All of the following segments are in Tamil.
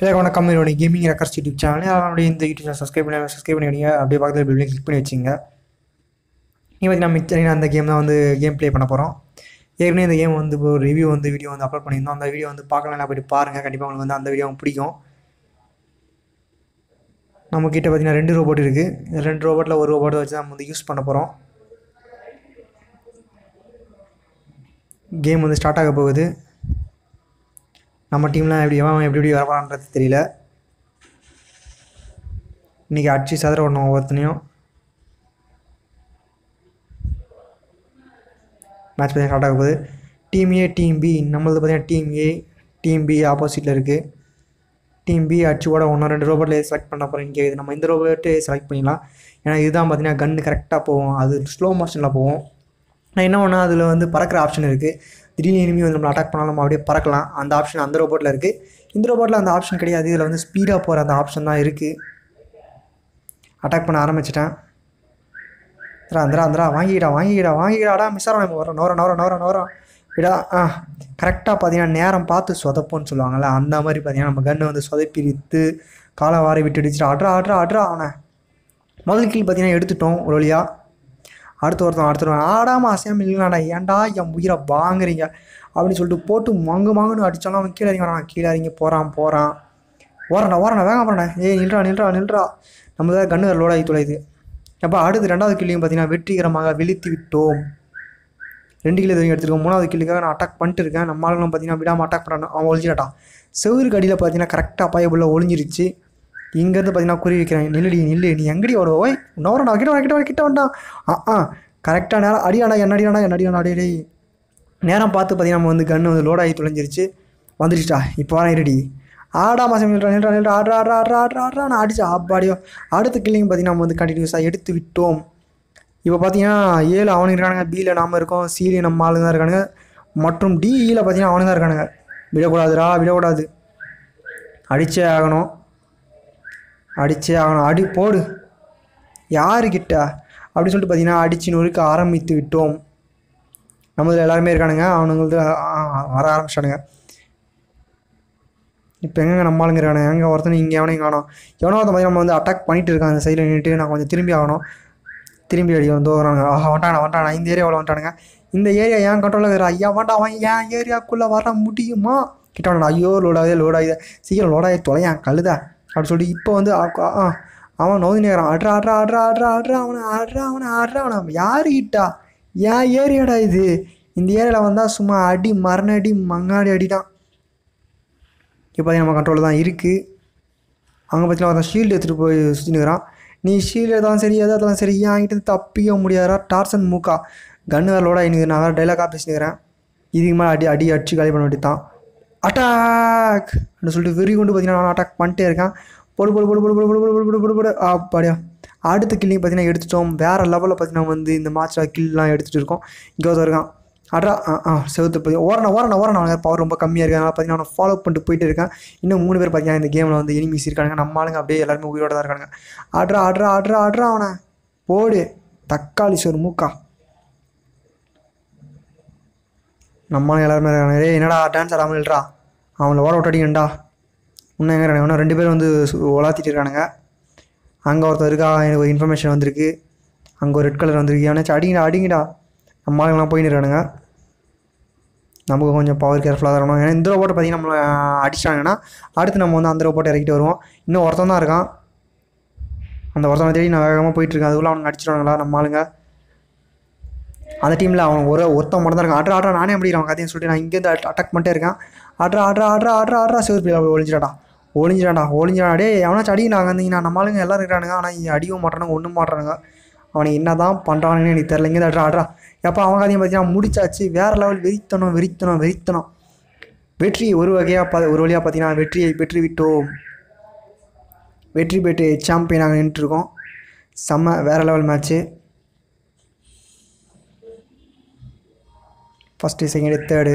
இல்லை வணக்கம் என்னுடைய கேமிங் ரெக்கர்ஸ் யூடியூப் சேனல் அதனுடைய இந்த யூடியூப் சேனல் சப்ஸ்கிரைப் பண்ணி சப்ஸ்கிரைப் பண்ணி வைங்க அப்படியே பக்கத்தில் பில்லிங் கிளிக் பண்ணி வச்சுங்க நீ பற்றி நான் மிச்சம் அந்த கேம் தான் வந்து கேம் ப்ளே பண்ண போகிறோம் ஏற்கனவே இந்த கேம் வந்து இப்போ ரிவ்யூ வந்து வீடியோ வந்து அப்லோட் பண்ணியிருந்தோம் அந்த வீடியோ வந்து பார்க்கலாம் போயிட்டு பாருங்கள் கண்டிப்பாக உங்களுக்கு வந்து அந்த வீடியோ பிடிக்கும் நம்மக்கிட்ட பார்த்தீங்கன்னா ரெண்டு ரோபோட் இருக்குது ரெண்டு ரோபோட்டில் ஒரு ரோபோட்டை வச்சு நம்ம வந்து யூஸ் பண்ண போகிறோம் கேம் வந்து ஸ்டார்ட் ஆக போகுது நம்ம டீம்லாம் எப்படி எவன் எப்படி எப்படி வரப்பான்றது தெரியல இன்றைக்கி அடிச்சு சதுர விடணும் ஒவ்வொருத்தனையும் மேட்ச் பார்த்தீங்கன்னா ஸ்டார்ட் ஆக போகுது டீம் ஏ டீம் பி நம்மளது பார்த்தீங்கன்னா டீம் ஏ டீம் பி ஆப்போசிட்டில் இருக்குது டீம் பி அடிச்சு கூட ஒன்று ரெண்டு ரோபோட்டில் செலக்ட் பண்ண போகிறேன்னு கேட்குது நம்ம இந்த ரோபோட்டே செலக்ட் பண்ணிடலாம் ஏன்னா இதுதான் பார்த்தீங்கன்னா கன்று கரெக்டாக போகும் அது ஸ்லோ மோஷனில் போகும் நான் என்ன பண்ணால் அதில் வந்து பறக்கிற ஆப்ஷன் இருக்குது திடீர்னு இனிமே வந்து நம்ம அட்டாக் பண்ணாலும் நம்ம அப்படியே பறக்கலாம் அந்த ஆப்ஷன் அந்த ரோபோட்டில் இருக்குது இந்த ரோபோட்டில் அந்த ஆப்ஷன் கிடையாது இதில் வந்து ஸ்பீடாக போகிற அந்த ஆப்ஷன் தான் இருக்குது அட்டாக் பண்ண ஆரம்பிச்சிட்டேன் அந்தரா அந்தரா அந்தரா வாங்கிக்கிடா வாங்கிக்கிடா வாங்கிக்கிடாடா மிஸ் ஆகிறோம் வரோம் நோரம் நோரம் நோரம் நோரம் விடா ஆ கரெக்டாக பார்த்தீங்கன்னா நேரம் பார்த்து சொதப்போன்னு சொல்லுவாங்கள்ல அந்த மாதிரி பார்த்தீங்கன்னா நம்ம கன்று வந்து சொதப்பிரித்து காலை வாரி விட்டு அடிச்சுட்டு ஆட்ரா ஆட்ரா ஆட்ரா அவனை முதல் கீழ் பார்த்தீங்கன்னா எடுத்துட்டோம் ஒரு வழியாக அடுத்த ஒருத்தன் அடுத்த ஆடாமல் அசையாமல் இல்லைனாடா ஏன்டா என் உயிரை வாங்குறீங்க அப்படின்னு சொல்லிட்டு போட்டு மங்கு மங்குன்னு அடித்தாலும் அவன் கீழே இறங்கி வரான் கீழே இறங்கி போகிறான் போகிறான் ஓரண்டா ஓரண்டா வேக போகிறேன் ஏய் நில்றா நில்றா நில்றா நம்ம தான் கண்ணு லோடாகி தொலையுது அப்போ அடுத்து ரெண்டாவது கிள்ளியும் பார்த்தீங்கன்னா வெற்றிகரமாக விழித்து விட்டோம் ரெண்டு கிலோ வரைக்கும் எடுத்துருக்கோம் மூணாவது கில்லுக்காக நான் அட்டாக் பண்ணிட்டு இருக்கேன் நம்ம ஆளுங்களும் பார்த்தீங்கன்னா விடாமல் அட்டாக் பண்ணுறான் அவன் ஒழிஞ்சிட்டான் செவருக்கு அடியில் பார்த்தீங்கன்னா கரெக்டாக பயபுள்ள ஒளிஞ்சிருச்சு இங்கேருந்து பார்த்தீங்கன்னா குறி வைக்கிறேன் நில்லுடி நில்லு நீ எங்கடி ஓட ஓய் நோரண்டா கிட்ட வா, கிட்ட வா, கிட்ட வேண்டாம் ஆ ஆ கரெக்டாக நேரம் அடியாடா என்னடியாடா என்னடியாடா அடி டேய் நேரம் பார்த்து பார்த்தீங்கன்னா நம்ம வந்து கன்று வந்து லோடாகி தொலைஞ்சிருச்சு வந்துடுச்சுடா இப்போ வரேன் இருடி ஆடா மாதம் நில்றா நில்றா நில்றா ஆட்ரா ஆட்ரா ஆட்ரா ஆட்ரா ஆட்ரா நான் அடிச்சா ஆப்பாடியோ அடுத்த கில்லிங் பார்த்தீங்கன்னா நம்ம வந்து கண்டினியூஸாக எடுத்து விட்டோம் இப்போ பார்த்தீங்கன்னா ஏழு அவனுங்க இருக்கானுங்க பியில் நாம இருக்கோம் சியில் நம்ம ஆளுங்க தான் இருக்கானுங்க மற்றும் டிஇயில் பார்த்தீங்கன்னா அவனுங்க தான் இருக்கானுங்க விடக்கூடாதுடா விடக்கூடாது அடிச்சே ஆகணும் அடிச்சே ஆகணும் அடி போடு யாருக்கிட்ட அப்படின்னு சொல்லிட்டு பார்த்தீங்கன்னா அடிச்சு நொறுக்க ஆரம்பித்து விட்டோம் நம்மதில் எல்லாருமே இருக்கானுங்க அவனுங்களுக்கு வர ஆரம்பிச்சிட்டானுங்க இப்போ எங்கே நம்ம ஆளுங்க இருக்கானுங்க எங்கே ஒருத்தன் இங்கே எவனையும் காணும் எவனோ ஒருத்தன் பார்த்தீங்கன்னா நம்ம வந்து அட்டாக் பண்ணிட்டு இருக்கான் அந்த சைடில் நின்றுட்டு நான் கொஞ்சம் திரும்பி ஆகணும் திரும்பி அடி வந்து வராங்க ஆஹா வந்துட்டாங்க வந்துட்டாங்க இந்த ஏரியாவில் வந்துட்டானுங்க இந்த ஏரியா ஏன் கண்ட்ரோலில் இருக்கிற ஐயா வேண்டாம் அவன் ஏன் ஏரியாக்குள்ளே வர முடியுமா கிட்ட வேணாம் ஐயோ லோடாதே லோடாயுது சீக்கிரம் லோடாயி தொலையான் கழுதா அப்படின்னு சொல்லி இப்போ வந்து ஆ- ஆ, அவன் நோதி நேரம் ஆட்ரா ஆட்ரா ஆட்ரா ஆட்ரா ஆட்ரா அவனை ஆட்ரா அவனை ஆட்ரா அவனை யாரு கிட்டா ஏன் ஏரியாடா இது இந்த ஏரியாவில் வந்தால் சும்மா அடி மரணடி மங்காடி அடிதான் இப்போ நம்ம கண்ட்ரோலில் தான் இருக்குது அங்கே பார்த்தீங்கன்னா ஒருத்தன் ஷீல்டு எடுத்துகிட்டு போய் சுற்றினுக்கிறான் நீ ஷீல்டு எதாவது சரி எதாவது இருந்தாலும் சரி ஏன் என்கிட்ட தப்பிக்க முடியாதா டார்சன் மூக்கா கன்னு வேலோட எனக்கு நான் வேறு டைலாக்காக பேசினுக்கிறேன் இதுக்கு மேலே அடி அடி அடிச்சு காலி பண்ண வேண்டியது தான் அட்டாக் அப்படின்னு சொல்லிட்டு வெறி கொண்டு பார்த்தீங்கன்னா நான் அட்டாக் பண்ணிட்டே இருக்கேன் போடு போடு போடு போடு போடு போடு போடு போடு போடு போடு அப்படியா அடுத்த கில்லையும் பார்த்தீங்கன்னா எடுத்துட்டோம் வேறு லெவலில் பார்த்தீங்கன்னா வந்து இந்த மேட்ச்சில் கில்லாம் எடுத்துகிட்டு இருக்கோம் இங்கே ஒருத்தர் இருக்கான் அட்ரா ஆ ஆ செவத்து பற்றி ஓரண ஓரண ஓரண அவனுக்கு பவர் ரொம்ப கம்மியாக இருக்குது அதனால் பார்த்தீங்கன்னா அவனை ஃபாலோ பண்ணிட்டு போயிட்டு இருக்கேன் இன்னும் மூணு பேர் பார்த்தீங்கன்னா இந்த கேமில் வந்து எனிமிஸ் இருக்கானுங்க நம்ம ஆளுங்க அப்படியே எல்லாருமே உயிரோட தான் இருக்கானுங்க ஆட்ரா ஆட்ரா ஆட்ரா ஆட்ரா அவனை போடு தக்காளி சோறு மூக்கா நம்ம ஆளுங்க எல்லாருமே இருக்காங்க ஏய் என்னடா டான்ஸ் ஆடாமல் இல்லைடா அவங்கள ஓட விட்டாடிங்கண்டா இன்னும் எங்கே இருக்காங்க இன்னும் ரெண்டு பேர் வந்து சு- உலாத்திட்டு இருக்கானுங்க அங்கே ஒருத்தர் இருக்கா எனக்கு ஒரு இன்ஃபர்மேஷன் வந்திருக்கு அங்கே ஒரு ரெட் கலர் வந்திருக்கு அவனாச்சும் அடிங்கடா அடிங்கடா நம்ம ஆளுங்கெல்லாம் போயின்னு இருக்கானுங்க நமக்கு கொஞ்சம் பவர் கேர்ஃபுல்லாக இருக்கணும் ஏன்னா இந்த ரோபோட்டை பார்த்தீங்கன்னா நம்மளை அடிச்சிட்டாங்கன்னா அடுத்து நம்ம வந்து அந்த ரோபோட்டை இறக்கிட்டு வருவோம் இன்னும் ஒருத்தன் தான் இருக்கான் அந்த ஒருத்தனை தேடி நான் வேகமாக போயிட்டுருக்கேன் அதுக்குள்ள அவனுக்கு அடிச்சிடுவாங்களா நம்ம ஆளுங்க அந்த டீமில் அவன் ஒரு ஒருத்தன் மட்டும் தான் இருக்கான் ஆட்ரா ஆட்ரா நானே அப்படிங்கிறான் கதைன்னு சொல்லிட்டு நான் இங்கேருந்து அட்டாக் பண்ணிட்டே இருக்கேன் ஆட்ரா ஆட்ரா ஆட்ரா ஆட்ரா ஆட்ரா சிவப்பு ஒளிஞ்சிடாடா ஒளிஞ்சிடாடா ஒளிஞ்சிடா டே எவனாச்சும் அடிக்கிறாங்க வந்தீங்கன்னா நம்ம ஆளுங்க எல்லாரும் இருக்கிறானுங்க ஆனால் இங்கே அடிக்கவும் மாட்டானுங்க ஒன்றும் மாட்டானுங்க அவனை என்ன தான் பண்ணுறானுன்னு எனக்கு தெரில இங்கே ஆட்ரா ஆட்ரா எப்போ அவங்க அதையும் பார்த்தீங்கன்னா முடிச்சாச்சு வேறு லெவல் வெறித்தனம் வெறித்தனம் வெறித்தனம் வெற்றி ஒரு வகையாக பா ஒரு வழியாக பார்த்தீங்கன்னா வெற்றியை பெற்று விட்டோம் வெற்றி பெற்று சாம்பியனாக நின்றுருக்கோம் செம்ம வேறு level match first second third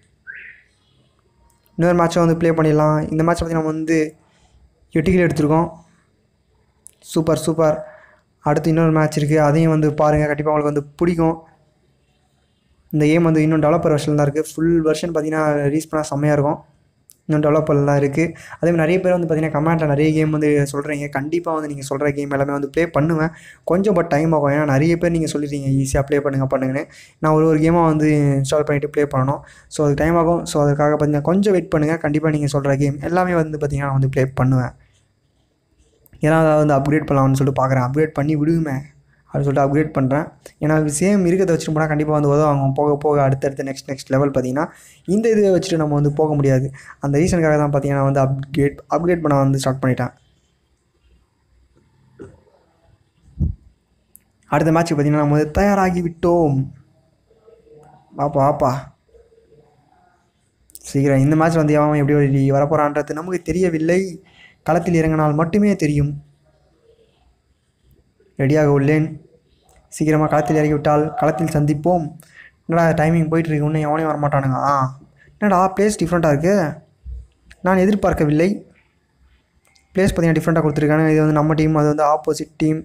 இன்னொரு மேட்சை வந்து ப்ளே பண்ணிடலாம் இந்த மேட்ச் பார்த்தீங்கன்னா நம்ம வந்து எட்டு கிலோ எடுத்திருக்கோம் சூப்பர் சூப்பர் அடுத்து இன்னொரு மேட்ச் இருக்குது அதையும் வந்து பாருங்கள் கண்டிப்பாக உங்களுக்கு வந்து பிடிக்கும் இந்த கேம் வந்து இன்னும் டெவலப்பர் வெர்ஷன் தான் இருக்குது ஃபுல் வெர்ஷன் பார்த்தீங்கன்னா ரிலீஸ் பண்ணால் செம்மையாக இருக்கும் இன்னும் டெவலப்பர்லாம் இருக்குது அதே மாதிரி நிறைய பேர் வந்து பார்த்தீங்கன்னா கமெண்ட்டில் நிறைய கேம் வந்து சொல்கிறீங்க கண்டிப்பாக வந்து நீங்கள் சொல்கிற கேம் எல்லாமே வந்து ப்ளே பண்ணுவேன் கொஞ்சம் பட் டைம் ஆகும் ஏன்னா நிறைய பேர் நீங்கள் சொல்லிடுறீங்க ஈஸியாக ப்ளே பண்ணுங்க பண்ணுங்கன்னு நான் ஒரு ஒரு கேமாக வந்து இன்ஸ்டால் பண்ணிவிட்டு ப்ளே பண்ணணும் ஸோ அது டைம் ஆகும் ஸோ அதுக்காக பார்த்தீங்கன்னா கொஞ்சம் வெயிட் பண்ணுங்கள் கண்டிப்பாக நீங்கள் சொல்கிற கேம் எல்லாமே வந்து பார்த்தீங்கன்னா நான் வந்து ப்ளே பண்ணுவேன் ஏன்னா அதை வந்து அப்கிரேட் பண்ணலாம்னு சொல்லிட்டு பார்க்குறேன் அப்கிரேட் பண்ணி விடுவேன் அப்படின்னு சொல்லிட்டு அப்கிரேட் பண்ணுறேன் ஏன்னா சேம் இருக்கிறத வச்சுட்டு போனால் கண்டிப்பாக வந்து உதவாங்க போக போக அடுத்தடுத்து நெக்ஸ்ட் நெக்ஸ்ட் லெவல் பார்த்தீங்கன்னா இந்த இதை வச்சுட்டு நம்ம வந்து போக முடியாது அந்த ரீசனுக்காக தான் பார்த்தீங்கன்னா வந்து அப்கிரேட் அப்கிரேட் பண்ண வந்து ஸ்டார்ட் பண்ணிட்டேன் அடுத்த மேட்ச் பார்த்தீங்கன்னா நம்ம வந்து தயாராகி விட்டோம் வாப்பா வாப்பா சீக்கிரம் இந்த மேட்ச் வந்து அவன் எப்படி ஒரு வரப்போகிறான்றது நமக்கு தெரியவில்லை களத்தில் இறங்கினால் மட்டுமே தெரியும் ரெடியாக உள்ளேன் சீக்கிரமாக களத்தில் இறங்கி விட்டால் களத்தில் சந்திப்போம் என்னடா டைமிங் போயிட்டுருக்கு இன்னும் எவனையும் வரமாட்டானுங்க ஆ என்னடா பிளேஸ் டிஃப்ரெண்ட்டாக இருக்குது நான் எதிர்பார்க்கவில்லை பிளேஸ் பார்த்தீங்கன்னா டிஃப்ரெண்ட்டாக கொடுத்துருக்காங்க இது வந்து நம்ம டீம் அது வந்து ஆப்போசிட் டீம்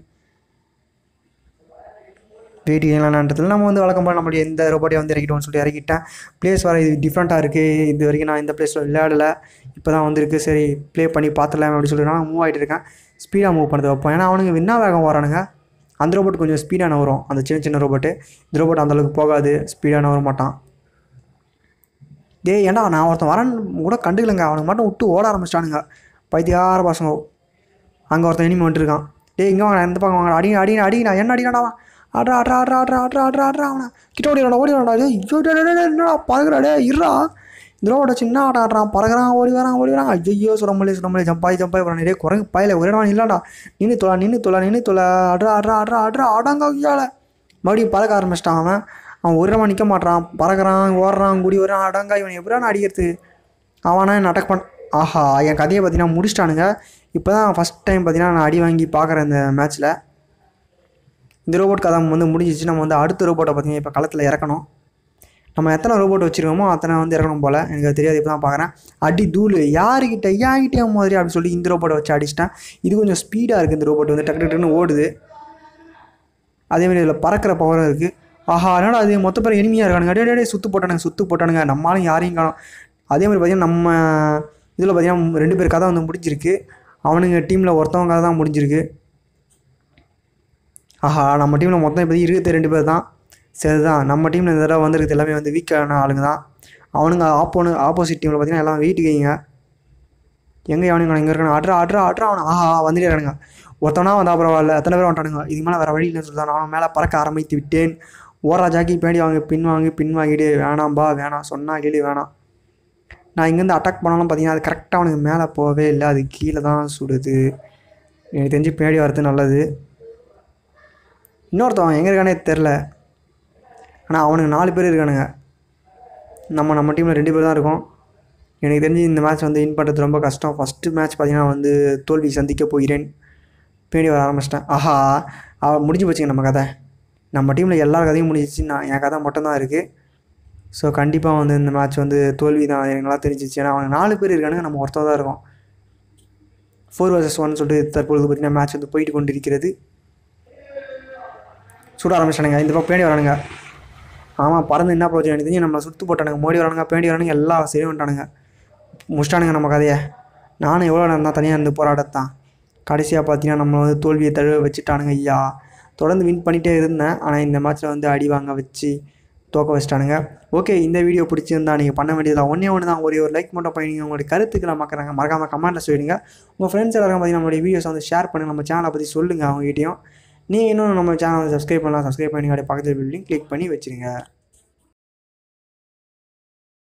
வெயிட் கேட்கலான்றதுல நம்ம வந்து வழக்கம் போல் நம்மளுடைய எந்த ரோபோட்டையும் வந்து இறக்கிட்டோம்னு சொல்லிட்டு இறக்கிட்டேன் பிளேஸ் வர இது டிஃப்ரெண்ட்டாக இருக்குது இது வரைக்கும் நான் இந்த பிளேஸில் விளையாடலை இப்போ தான் வந்திருக்கு சரி ப்ளே பண்ணி பார்த்துடலாம் அப்படின்னு சொல்லிட்டு நான் மூவ் ஆகிட்டு இருக்கேன் ஸ்பீடாக மூவ் பண்ணது வைப்போம் ஏன்னா அவனுங்க என்ன வேகம் வரானுங்க அந்த ரோபோட் கொஞ்சம் ஸ்பீடாக நவரும் அந்த சின்ன சின்ன ரோபோட்டு இந்த ரோபோட் அந்தளவுக்கு போகாது ஸ்பீடாக நவர மாட்டான் டேய் ஏன்டா நான் ஒருத்தன் வரேன் கூட கண்டுக்கலங்க அவனுக்கு மட்டும் விட்டு ஓட ஆரம்பிச்சிட்டானுங்க பைத்தியார பசங்க அங்கே ஒருத்தன் இனிமே வந்துட்டுருக்கான் டேய் இங்கே வாங்க இந்த பக்கம் வாங்க அடி அடி அடிங்கடா என்ன அடிக்கடா ஆட்ரா ஆட்ரா ஆட்ரா ஆட்ரா ஆட்ரா ஆட்ரா ஆட்ரா அவனை கிட்ட ஓடிடா ஓடிடா ஐயோ டே, டே, டே, டே, என்னடா பறகுறா டே இருறா இந்த ரோட சின்ன ஆட்டம் ஆடுறான் பறகுறான் ஓடி வரான் ஓடி வரான் ஐயோ சுரமலே சுரமலே ஜம்பாய் ஜம்பாய் போகிறான் நிறைய குரங்கு பாயில ஒரே இடம் இல்லைடா நின்று தொலை நின்று தொலை நின்று தொலை ஆட்ரா ஆட்ரா ஆட்ரா ஆட்ரா ஆடாங்க ஐயால மறுபடியும் பறக்க ஆரம்பிச்சிட்டான் அவன் அவன் ஒரு இடமா நிற்க மாட்டான் பறக்கிறான் ஓடுறான் குடி வரான் அடங்கா இவன் எப்படிடா அடிக்கிறது அவனா என்ன அட்டாக் பண்ண ஆஹா என் கதையை பார்த்தீங்கன்னா முடிச்சிட்டானுங்க இப்போ தான் ஃபஸ்ட் டைம் பார்த்தீங்கன்னா நான் அடி வாங்கி பார்க்குறேன் இந்த மேட்ச்சில் இந்த ரோபோட் கதை வந்து முடிஞ்சிச்சு நம்ம வந்து அடுத்த ரோபோட்டை பார்த்தீங்கன்னா இப்போ களத்தில் இறக்கணும் நம்ம எத்தனை ரோபோட் வச்சுருக்கோமோ அத்தனை வந்து இறக்கணும் போல் எனக்கு அது தெரியாது இப்போ தான் பார்க்குறேன் அடி தூள் யாருக்கிட்ட ஏன்கிட்டே மாதிரி அப்படின்னு சொல்லி இந்த ரோபோட்டை வச்சு அடிச்சிட்டேன் இது கொஞ்சம் ஸ்பீடாக இருக்குது இந்த ரோபோட் வந்து டக்கு டக்குன்னு ஓடுது அதேமாதிரி இதில் பறக்கிற பவரும் இருக்குது ஆஹா என்னடா அது மொத்த பேர் எனிமையாக இருக்கானுங்க டே டே, டே சுத்து போட்டானுங்க சுத்து போட்டானுங்க நம்மளாலும் யாரையும் காணும் அதே மாதிரி பார்த்தீங்கன்னா நம்ம இதில் பார்த்தீங்கன்னா ரெண்டு பேர் கதை வந்து முடிஞ்சிருக்கு அவனுங்க டீமில் ஒருத்தவங்க கதை தான் முடிஞ்சிருக்கு ஆஹா நம்ம டீமில் மொத்தம் இப்போதைக்கு இருக்கிறது ரெண்டு பேர் தான் சரிதான் நம்ம டீமில் இந்த தடவை வந்திருக்கிறது எல்லாமே வந்து வீக்கான ஆளுங்க தான் அவனுங்க ஆப்போனு ஆப்போசிட் டீமில் பார்த்தீங்கன்னா எல்லாம் வீட்டுக்குங்க எங்கே எவனுங்க இங்கே இருக்கானு ஆட்ரா ஆட்ரா ஆட்ரா அவனை ஆஹா வந்துட்டே இருக்கானுங்க ஒருத்தவனா வந்தா பரவாயில்ல எத்தனை பேர் வந்துட்டானுங்க இதுக்கு மேலே வேறு வழி இல்லைன்னு சொல்லிட்டு நான் மேலே பறக்க ஆரம்பித்து விட்டேன் ஓரா ஜாக்கி பேடி வாங்கி பின் வாங்கி பின் வாங்கிட்டு வேணாம்பா வேணாம் சொன்னா கேளு வேணாம் நான் இங்கேருந்து அட்டாக் பண்ணாலும் பார்த்தீங்கன்னா அது கரெக்டாக அவனுக்கு மேலே போகவே இல்லை அது கீழே தான் சுடுது எனக்கு தெரிஞ்சு பின்னாடி வரது நல்லது இன்னொருத்தவன் எங்கே இருக்கானே தெரில ஆனால் அவனுக்கு நாலு பேர் இருக்கானுங்க நம்ம நம்ம டீமில் ரெண்டு பேர் தான் இருக்கோம் எனக்கு தெரிஞ்சு இந்த மேட்ச் வந்து வின் பண்ணுறது ரொம்ப கஷ்டம் ஃபஸ்ட்டு மேட்ச் பார்த்தீங்கன்னா வந்து தோல்வி சந்திக்க போகிறேன் பின்னாடி வர ஆரம்பிச்சிட்டேன் ஆஹா அவ முடிஞ்சு போச்சுங்க நம்ம கதை நம்ம டீமில் எல்லா கதையும் முடிஞ்சிச்சு நான் என் கதை மட்டும்தான் இருக்குது ஸோ கண்டிப்பாக வந்து இந்த மேட்ச் வந்து தோல்வி தான் எனக்கு நல்லா தெரிஞ்சிச்சு ஏன்னா அவங்க நாலு பேர் இருக்கானுங்க நம்ம ஒருத்தர் தான் இருக்கோம் ஃபோர் வர்சஸ் ஒன் சொல்லிட்டு தற்பொழுது பார்த்தீங்கன்னா மேட்ச் வந்து போயிட்டு கொண்டு இருக்கிறது சுட ஆரம்பிச்சிட்டானுங்க இந்த பக்கம் பேணி வரானுங்க ஆமாம் பறந்து என்ன பிரயோஜனம் எனக்கு தெரிஞ்சு நம்ம சுத்து போட்டானுங்க மோடி வரானுங்க பேண்டி வரானுங்க எல்லாம் சரி வந்துட்டானுங்க முடிச்சிட்டானுங்க நம்ம கதையை நானும் எவ்வளோ நேரம் தான் தனியாக இருந்து போராடத்தான் கடைசியாக பார்த்தீங்கன்னா நம்ம வந்து தோல்வியை தழுவ வச்சுட்டானுங்க ஐயா தொடர்ந்து வின் பண்ணிகிட்டே இருந்தேன் ஆனால் இந்த மேட்ச்சில் வந்து அடி வாங்க வச்சு தோக்க வச்சிட்டானுங்க ஓகே இந்த வீடியோ பிடிச்சிருந்தா நீங்கள் பண்ண வேண்டியதில் ஒன்றே ஒன்று தான் ஒரே ஒரு லைக் மட்டும் பண்ணி உங்களுடைய கருத்துக்களை மக்கறாங்க மறக்காமல் கமெண்ட்டில் சொல்லிடுங்க உங்கள் ஃப்ரெண்ட்ஸ் எல்லாரும் பார்த்தீங்கன்னா நம்மளுடைய வீடியோஸ் வந்து ஷேர் பண்ணி நம்ம சேனலை பற்றி சொல்லுங்கள் அவங்ககிட்டயும் நீங்கள் இன்னும் நம்ம சேனலை சப்ஸ்கிரைப் பண்ணலாம் சப்ஸ்கிரைப் பண்ணி அப்படியே பக்கத்தில் லிங்க் கிளிக் பண்ணி வச்சுருங்க